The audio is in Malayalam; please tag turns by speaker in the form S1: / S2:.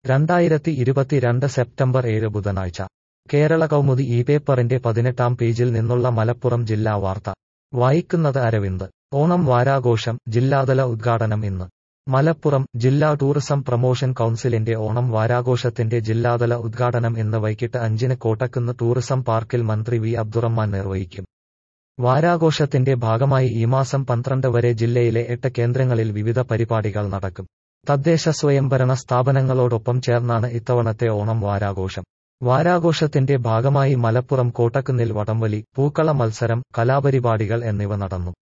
S1: രണ്ടായിരത്തി ഇരുപത്തിരണ്ട് സെപ്റ്റംബർ ഏഴ് ബുധനാഴ്ച കേരള കൗമുദി ഈ പേപ്പറിന്റെ പതിനെട്ടാം പേജിൽ നിന്നുള്ള മലപ്പുറം ജില്ലാ വാർത്ത വായിക്കുന്നത് അരവിന്ദ് ഓണം വാരാഘോഷം ജില്ലാതല ഉദ്ഘാടനം ഇന്ന് മലപ്പുറം ജില്ലാ ടൂറിസം പ്രമോഷൻ കൗൺസിലിന്റെ ഓണം വാരാഘോഷത്തിന്റെ ജില്ലാതല ഉദ്ഘാടനം ഇന്ന് വൈകിട്ട് അഞ്ചിന് കോട്ടക്കുന്ന് ടൂറിസം പാർക്കിൽ മന്ത്രി വി അബ്ദുറഹ്മാൻ നിർവഹിക്കും വാരാഘോഷത്തിന്റെ ഭാഗമായി ഈ മാസം പന്ത്രണ്ട് വരെ ജില്ലയിലെ എട്ട് കേന്ദ്രങ്ങളിൽ വിവിധ പരിപാടികൾ നടക്കും തദ്ദേശ സ്വയംഭരണ സ്ഥാപനങ്ങളോടൊപ്പം ചേർന്നാണ് ഇത്തവണത്തെ ഓണം വാരാഘോഷം വാരാഘോഷത്തിന്റെ ഭാഗമായി മലപ്പുറം കോട്ടക്കുന്നിൽ വടംവലി പൂക്കള മത്സരം കലാപരിപാടികൾ എന്നിവ നടന്നു